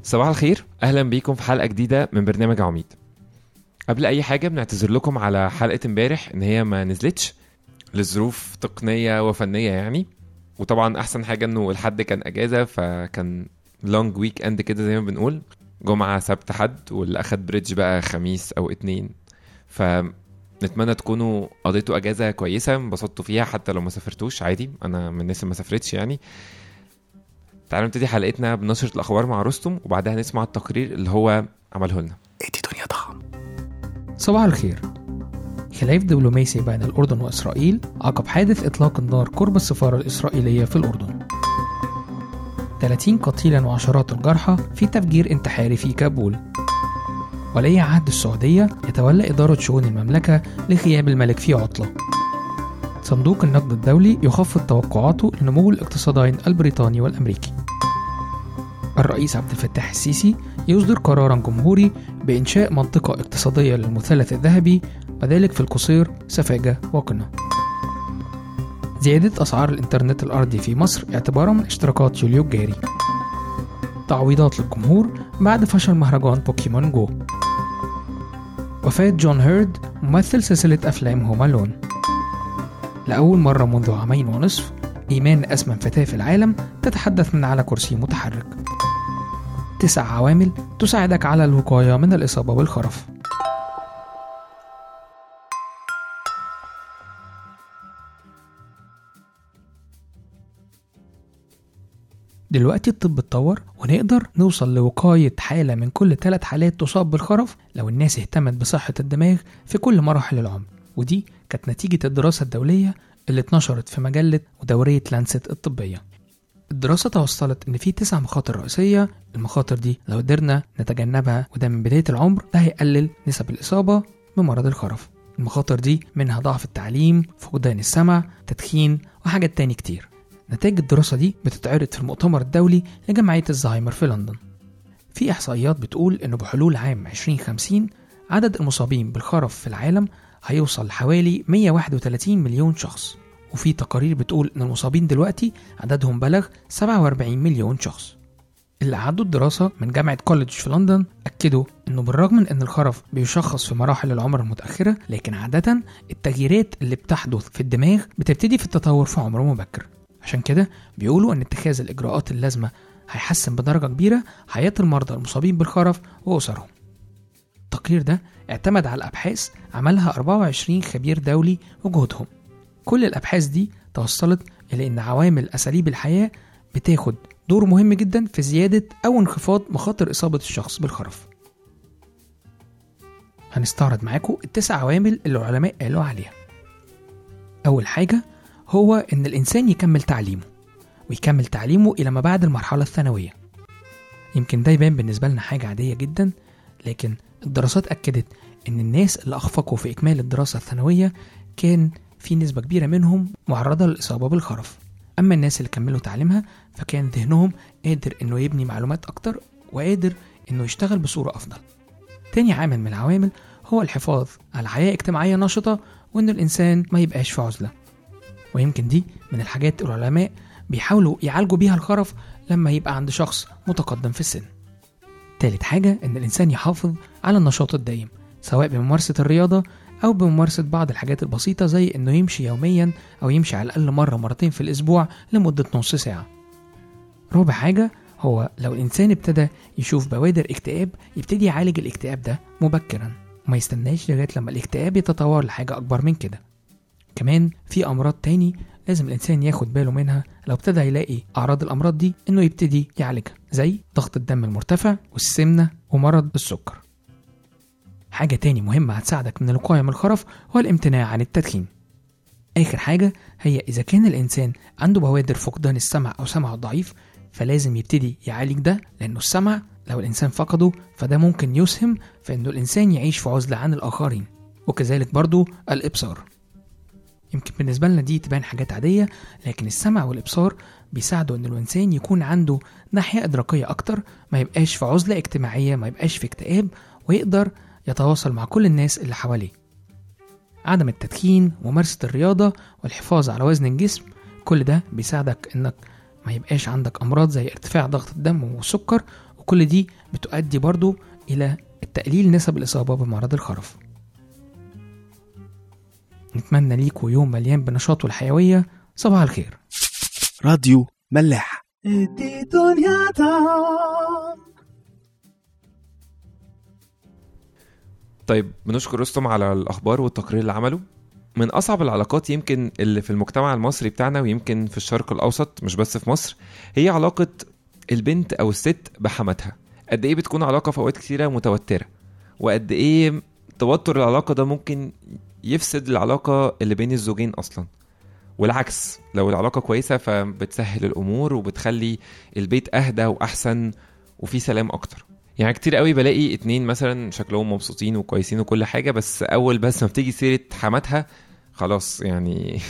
صباح الخير اهلا بيكم في حلقه جديده من برنامج عميد قبل اي حاجه بنعتذر لكم على حلقه امبارح ان هي ما نزلتش لظروف تقنيه وفنيه يعني وطبعا احسن حاجه انه الحد كان اجازه فكان لونج ويك اند كده زي ما بنقول جمعه سبت حد واللي اخد بريدج بقى خميس او اتنين فنتمنى تكونوا قضيتوا اجازه كويسه انبسطتوا فيها حتى لو ما سافرتوش عادي انا من الناس اللي ما سافرتش يعني تعالوا نبتدي حلقتنا بنشرة الأخبار مع رستم وبعدها نسمع التقرير اللي هو عمله لنا ادي دنيا ضخم صباح الخير خلاف دبلوماسي بين الأردن وإسرائيل عقب حادث إطلاق النار قرب السفارة الإسرائيلية في الأردن 30 قتيلا وعشرات الجرحى في تفجير انتحاري في كابول ولي عهد السعودية يتولى إدارة شؤون المملكة لغياب الملك في عطلة صندوق النقد الدولي يخفض توقعاته لنمو الاقتصادين البريطاني والأمريكي الرئيس عبد الفتاح السيسي يصدر قرارا جمهوري بإنشاء منطقة اقتصادية للمثلث الذهبي وذلك في القصير سفاجة وقنا زيادة أسعار الإنترنت الأرضي في مصر اعتبارا من اشتراكات يوليو الجاري تعويضات للجمهور بعد فشل مهرجان بوكيمون جو وفاة جون هيرد ممثل سلسلة أفلام هوم ألون لأول مرة منذ عامين ونصف إيمان أسمن فتاة في العالم تتحدث من على كرسي متحرك تسع عوامل تساعدك على الوقاية من الإصابة بالخرف دلوقتي الطب اتطور ونقدر نوصل لوقاية حالة من كل ثلاث حالات تصاب بالخرف لو الناس اهتمت بصحة الدماغ في كل مراحل العمر ودي كانت نتيجة الدراسة الدولية اللي اتنشرت في مجلة ودورية لانست الطبية الدراسة توصلت إن في تسع مخاطر رئيسية المخاطر دي لو قدرنا نتجنبها وده من بداية العمر ده هيقلل نسب الإصابة بمرض الخرف المخاطر دي منها ضعف التعليم فقدان السمع تدخين وحاجات تاني كتير نتائج الدراسة دي بتتعرض في المؤتمر الدولي لجمعية الزهايمر في لندن في إحصائيات بتقول إنه بحلول عام 2050 عدد المصابين بالخرف في العالم هيوصل لحوالي 131 مليون شخص وفي تقارير بتقول إن المصابين دلوقتي عددهم بلغ 47 مليون شخص اللي عدوا الدراسة من جامعة كوليدج في لندن أكدوا إنه بالرغم من إن الخرف بيشخص في مراحل العمر المتأخرة لكن عادة التغييرات اللي بتحدث في الدماغ بتبتدي في التطور في عمر مبكر عشان كده بيقولوا إن اتخاذ الإجراءات اللازمة هيحسن بدرجة كبيرة حياة المرضى المصابين بالخرف وأسرهم التقرير ده اعتمد على أبحاث عملها 24 خبير دولي وجهدهم كل الأبحاث دي توصلت إلى إن عوامل أساليب الحياة بتاخد دور مهم جدا في زيادة أو انخفاض مخاطر إصابة الشخص بالخرف هنستعرض معاكم التسع عوامل اللي العلماء قالوا عليها أول حاجة هو إن الإنسان يكمل تعليمه ويكمل تعليمه إلى ما بعد المرحلة الثانوية يمكن ده يبان بالنسبة لنا حاجة عادية جدا لكن الدراسات أكدت إن الناس اللي أخفقوا في إكمال الدراسة الثانوية كان في نسبة كبيرة منهم معرضة للإصابة بالخرف أما الناس اللي كملوا تعليمها فكان ذهنهم قادر إنه يبني معلومات أكتر وقادر إنه يشتغل بصورة أفضل تاني عامل من العوامل هو الحفاظ على حياة اجتماعية نشطة وإن الإنسان ما يبقاش في عزلة ويمكن دي من الحاجات العلماء بيحاولوا يعالجوا بيها الخرف لما يبقى عند شخص متقدم في السن تالت حاجة إن الإنسان يحافظ على النشاط الدائم سواء بممارسة الرياضة أو بممارسة بعض الحاجات البسيطة زي إنه يمشي يوميا أو يمشي على الأقل مرة مرتين في الأسبوع لمدة نص ساعة رابع حاجة هو لو الإنسان ابتدى يشوف بوادر اكتئاب يبتدي يعالج الاكتئاب ده مبكرا وما يستناش لغاية لما الاكتئاب يتطور لحاجة أكبر من كده كمان في أمراض تاني لازم الإنسان ياخد باله منها لو ابتدى يلاقي أعراض الأمراض دي إنه يبتدي يعالجها زي ضغط الدم المرتفع والسمنة ومرض السكر حاجة تاني مهمة هتساعدك من الوقاية من الخرف هو الامتناع عن التدخين آخر حاجة هي إذا كان الإنسان عنده بوادر فقدان السمع أو سمعه ضعيف فلازم يبتدي يعالج ده لأنه السمع لو الإنسان فقده فده ممكن يسهم في إنه الإنسان يعيش في عزلة عن الآخرين وكذلك برضو الإبصار يمكن بالنسبة لنا دي تبان حاجات عادية لكن السمع والإبصار بيساعدوا إن الإنسان يكون عنده ناحية إدراكية أكتر ما يبقاش في عزلة اجتماعية ما يبقاش في اكتئاب ويقدر يتواصل مع كل الناس اللي حواليه عدم التدخين وممارسة الرياضة والحفاظ على وزن الجسم كل ده بيساعدك إنك ما يبقاش عندك أمراض زي ارتفاع ضغط الدم والسكر وكل دي بتؤدي برضو إلى تقليل نسب الإصابة بمرض الخرف نتمنى ليكوا يوم مليان بنشاط والحيوية صباح الخير راديو ملاح ادي دنيا طعم طيب بنشكر رستم على الاخبار والتقرير اللي عمله من اصعب العلاقات يمكن اللي في المجتمع المصري بتاعنا ويمكن في الشرق الاوسط مش بس في مصر هي علاقه البنت او الست بحماتها قد ايه بتكون علاقه في اوقات كتيره متوتره وقد ايه توتر العلاقه ده ممكن يفسد العلاقه اللي بين الزوجين اصلا والعكس لو العلاقه كويسه فبتسهل الامور وبتخلي البيت اهدى واحسن وفي سلام اكتر يعني كتير قوي بلاقي اتنين مثلا شكلهم مبسوطين وكويسين وكل حاجه بس اول بس ما بتيجي سيره حماتها خلاص يعني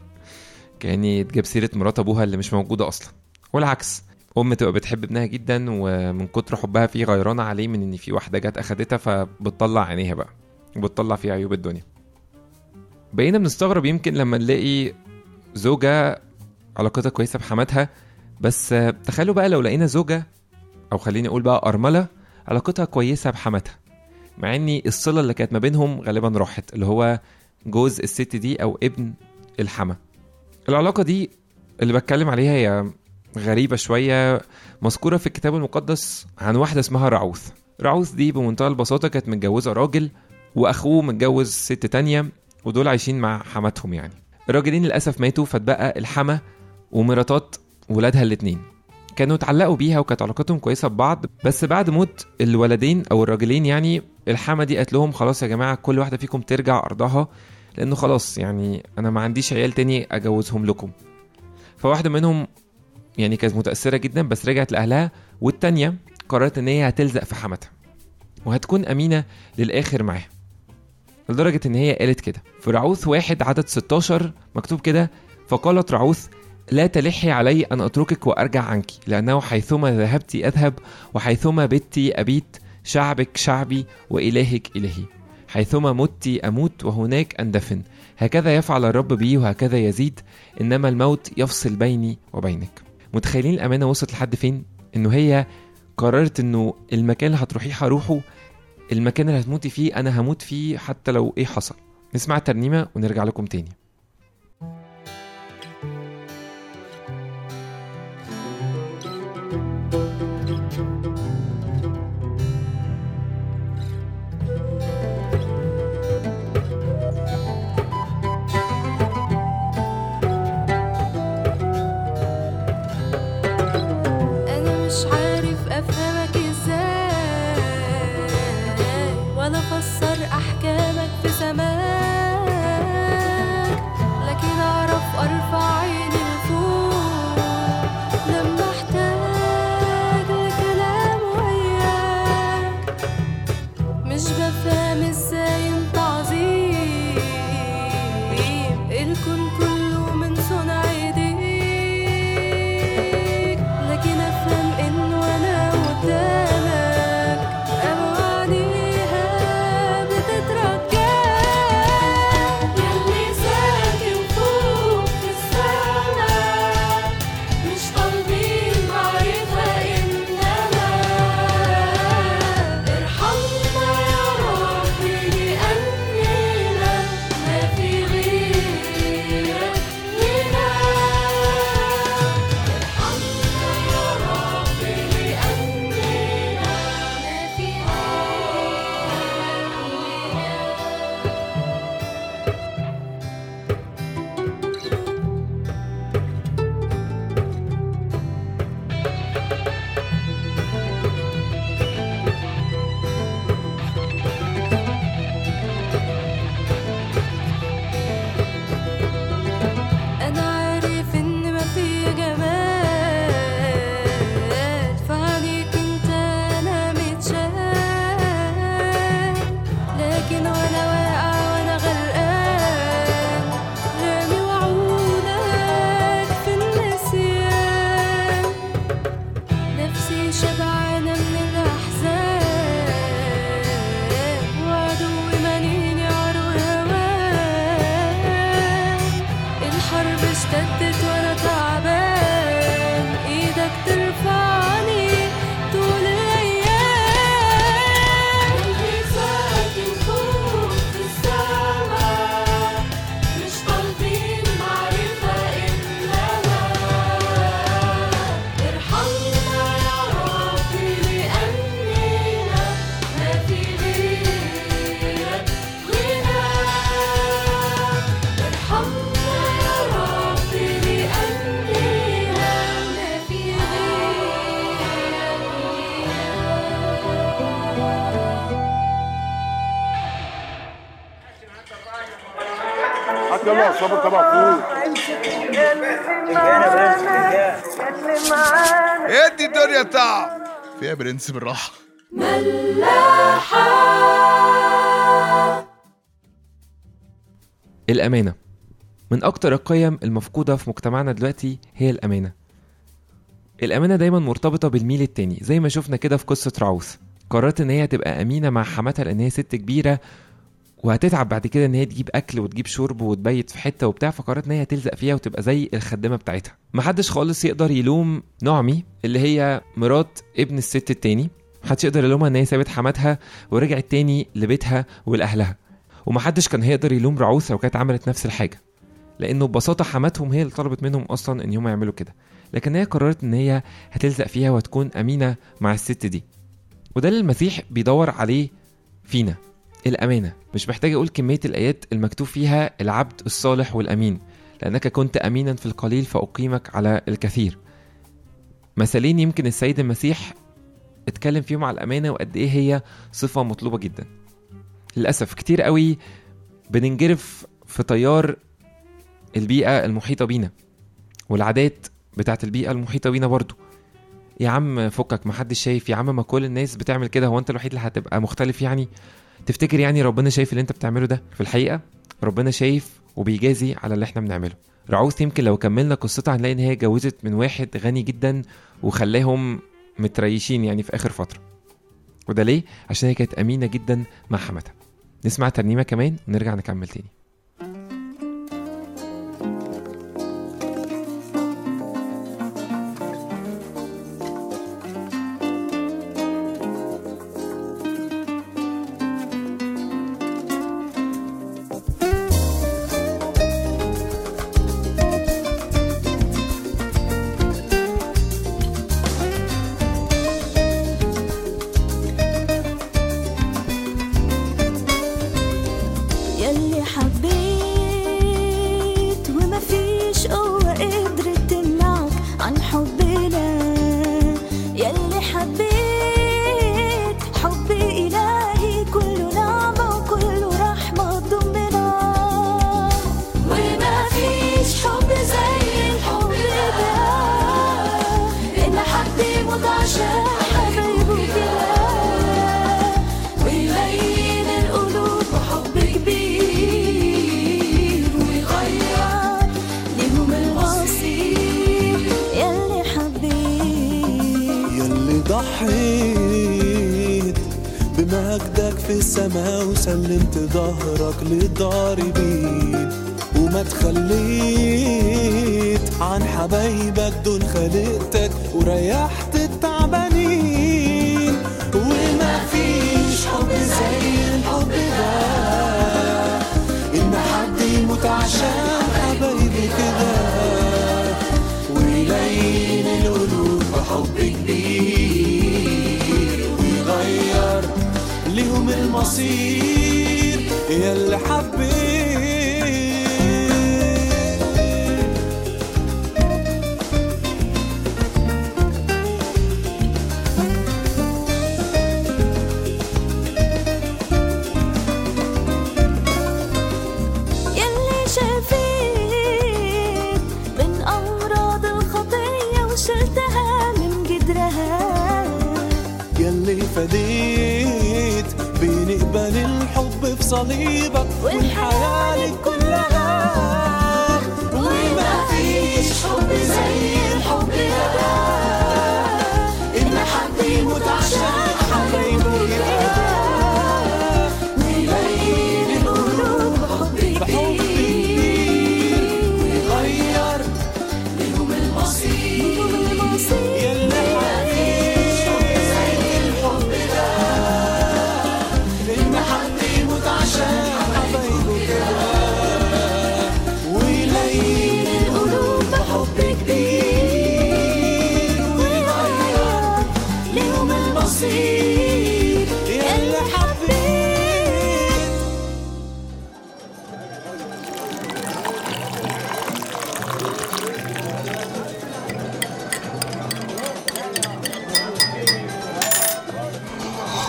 كاني تجيب سيره مرات ابوها اللي مش موجوده اصلا والعكس ام تبقى بتحب ابنها جدا ومن كتر حبها فيه غيرانه عليه من ان في واحده جت اخدتها فبتطلع عينيها بقى وبتطلع فيها عيوب الدنيا بقينا بنستغرب يمكن لما نلاقي زوجة علاقتها كويسة بحماتها بس تخيلوا بقى لو لقينا زوجة أو خليني أقول بقى أرملة علاقتها كويسة بحماتها مع إن الصلة اللي كانت ما بينهم غالبا راحت اللي هو جوز الست دي أو ابن الحما العلاقة دي اللي بتكلم عليها هي غريبة شوية مذكورة في الكتاب المقدس عن واحدة اسمها رعوث رعوث دي بمنتهى البساطة كانت متجوزة راجل وأخوه متجوز ست تانية ودول عايشين مع حماتهم يعني الراجلين للأسف ماتوا فاتبقى الحما ومراتات ولادها الاتنين كانوا اتعلقوا بيها وكانت علاقتهم كويسة ببعض بس بعد موت الولدين أو الراجلين يعني الحما دي قالت لهم خلاص يا جماعة كل واحدة فيكم ترجع أرضها لأنه خلاص يعني أنا ما عنديش عيال تاني أجوزهم لكم فواحدة منهم يعني كانت متأثرة جدا بس رجعت لأهلها والتانية قررت إن هي هتلزق في حماتها وهتكون أمينة للآخر معاها لدرجة إن هي قالت كده في رعوث واحد عدد 16 مكتوب كده فقالت رعوث لا تلحي علي أن أتركك وأرجع عنك لأنه حيثما ذهبت أذهب وحيثما بت أبيت شعبك شعبي وإلهك إلهي حيثما مت أموت وهناك أندفن هكذا يفعل الرب بي وهكذا يزيد إنما الموت يفصل بيني وبينك متخيلين الأمانة وصلت لحد فين؟ إنه هي قررت إنه المكان اللي هتروحيه هروحه المكان اللي هتموتي فيه انا هموت فيه حتى لو ايه حصل نسمع الترنيمه ونرجع لكم تاني انا مش عارف افهمك ازاي ولا افسر احكامك في سماك يلا صابر تبع اخوك ادي الدنيا تعب فيها برنس بالراحه الأمانة من أكتر القيم المفقودة في مجتمعنا دلوقتي هي الأمانة الأمانة دايما مرتبطة بالميل التاني زي ما شفنا كده في قصة راوس قررت إن هي تبقى أمينة مع حماتها لأن هي ست كبيرة وهتتعب بعد كده إن هي تجيب أكل وتجيب شرب وتبيت في حتة وبتاع فقررت إن هي تلزق فيها وتبقى زي الخدامة بتاعتها محدش خالص يقدر يلوم نعمي اللي هي مرات ابن الست التاني محدش يقدر يلومها إن هي سابت حماتها ورجعت تاني لبيتها ولأهلها ومحدش كان هيقدر يلوم رعوز لو كانت عملت نفس الحاجه لانه ببساطه حماتهم هي اللي طلبت منهم اصلا ان هم يعملوا كده لكن هي قررت ان هي هتلزق فيها وتكون امينه مع الست دي وده اللي المسيح بيدور عليه فينا الامانه مش محتاج اقول كميه الايات المكتوب فيها العبد الصالح والامين لانك كنت امينا في القليل فاقيمك على الكثير مثالين يمكن السيد المسيح اتكلم فيهم على الامانه وقد ايه هي صفه مطلوبه جدا للأسف كتير قوي بننجرف في تيار البيئة المحيطة بينا والعادات بتاعت البيئة المحيطة بينا برضو يا عم فكك محدش شايف يا عم ما كل الناس بتعمل كده هو انت الوحيد اللي هتبقى مختلف يعني تفتكر يعني ربنا شايف اللي انت بتعمله ده في الحقيقة ربنا شايف وبيجازي على اللي احنا بنعمله رعوث يمكن لو كملنا قصتها هنلاقي ان هي اتجوزت من واحد غني جدا وخلاهم متريشين يعني في اخر فترة وده ليه؟ عشان هي كانت امينة جدا مع حماتها نسمع ترنيمة كمان ونرجع نكمل تاني يلي حبيت وما فيش قوة قدرت تمنعك عن حبنا يلي حبيت حب إلهي كله نعمة وكله رحمة تضمنا وما فيش حب زي الحب ده إن حد يموت عشان حبايبه كده ويبين القلوب بحب كبير ويغير ليهم المصير يلي حبيت يلي ضحيت بمجدك في السماء وسلمت ظهرك للضاربين وما تخليت عن حبايبك دول خلقتك وريحت التعبانين وما فيش حب زي الحب ده إن حد يموت عشان حبايبي كده ويلين القلوب بحب كبير ويغير ليهم المصير يلي حبيت يلي شفيت من أمراض الخطية وشلتها من جدرها يلي فديت بنقبل الحب في صليبك والحياة لك كلها وما فيش حب زي الحب ده إن حد يموت عشان حبايبه كده ويبين القلوب بحب كبير ويغير لهم المصير يلي حبيب زي الحب ده إن حد يموت عشان حبايبه كده ويلين القلوب بحب كبير ويغير لهم المصير يلي حبيت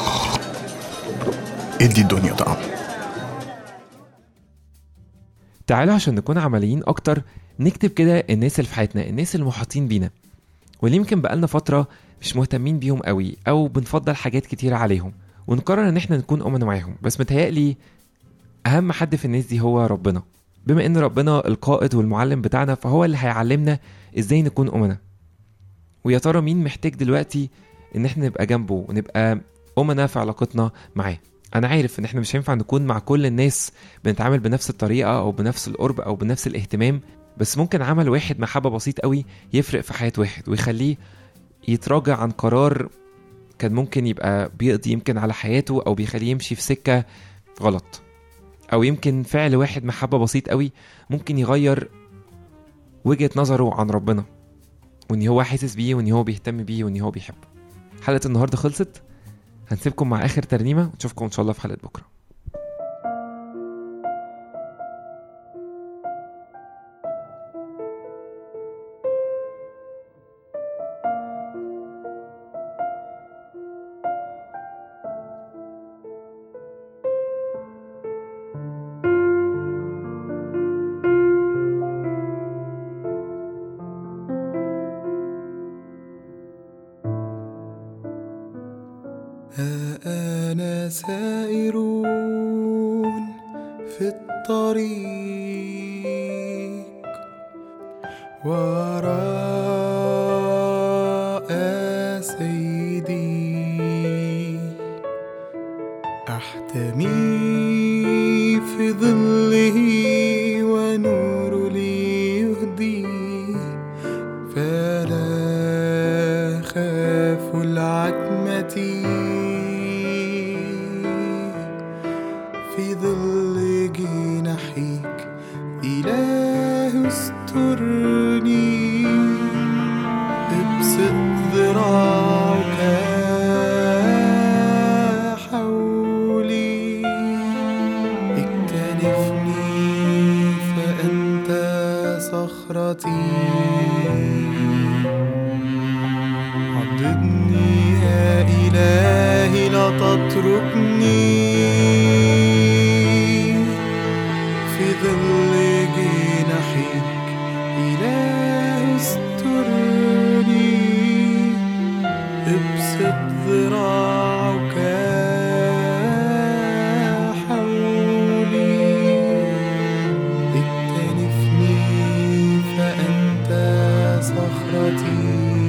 ادي الدنيا طعم تعالوا عشان نكون عمليين اكتر نكتب كده الناس اللي في حياتنا الناس اللي محاطين بينا واللي يمكن بقالنا فتره مش مهتمين بيهم قوي او بنفضل حاجات كتيره عليهم ونقرر ان احنا نكون امنا معاهم بس متهيألي اهم حد في الناس دي هو ربنا بما ان ربنا القائد والمعلم بتاعنا فهو اللي هيعلمنا ازاي نكون امنا ويا ترى مين محتاج دلوقتي ان احنا نبقى جنبه ونبقى امنا في علاقتنا معاه انا عارف ان احنا مش هينفع نكون مع كل الناس بنتعامل بنفس الطريقه او بنفس القرب او بنفس الاهتمام بس ممكن عمل واحد محبه بسيط قوي يفرق في حياه واحد ويخليه يتراجع عن قرار كان ممكن يبقى بيقضي يمكن على حياته او بيخليه يمشي في سكه غلط او يمكن فعل واحد محبه بسيط قوي ممكن يغير وجهه نظره عن ربنا وان هو حاسس بيه وان هو بيهتم بيه وان هو بيحبه حلقه النهارده خلصت هنسيبكم مع اخر ترنيمه ونشوفكم ان شاء الله في حلقه بكره ها أنا سائرون في الطريق وراء سيدي أحتمي في ظله ونور لي يهدي فلا خاف العتمة في ظل جناحيك إله استرني ابسط ذراعك حولي اكتنفني فأنت صخرتي عضدني يا إلهي لا تتركني في ظل جناحيك إله استرني ابسط ذراعك حولي اكتنفني فأنت صخرتي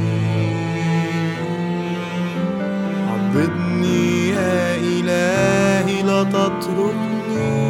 عضدني يا إلهي لا تتركني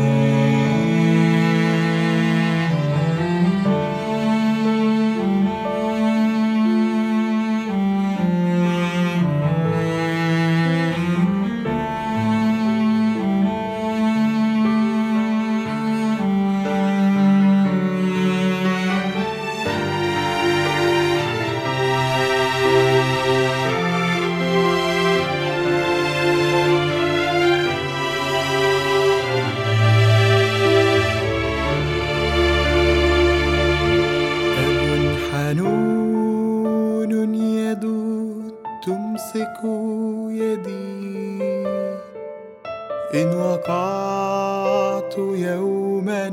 أب حنون يدود تمسك يدي إن وقعت يوما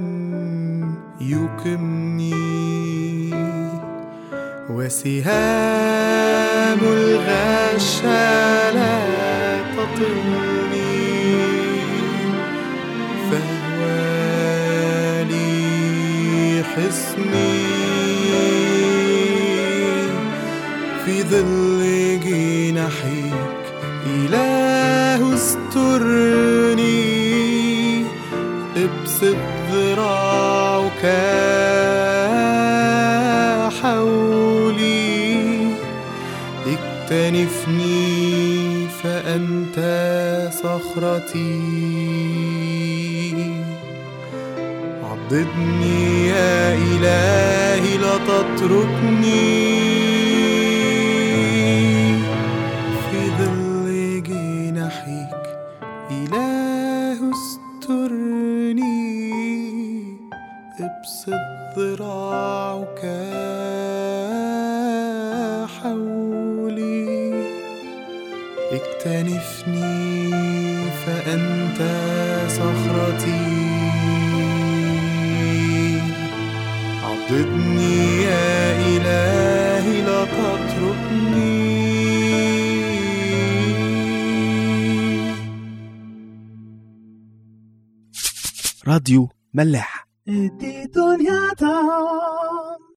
يقمني وسهام الغش لا تطلني فهو لي حصني في ظل جناحيك إله استرني ابسط ذراعك حولي اكتنفني فأنت صخرتي عضدني يا إلهي لا تتركني في ظل جناحيك إله استرني ابسط ذراعك حولي اكتنفني فأنت صخرتي احضني يا إلهي لا تتركني راديو ملاح دي دنيا تعم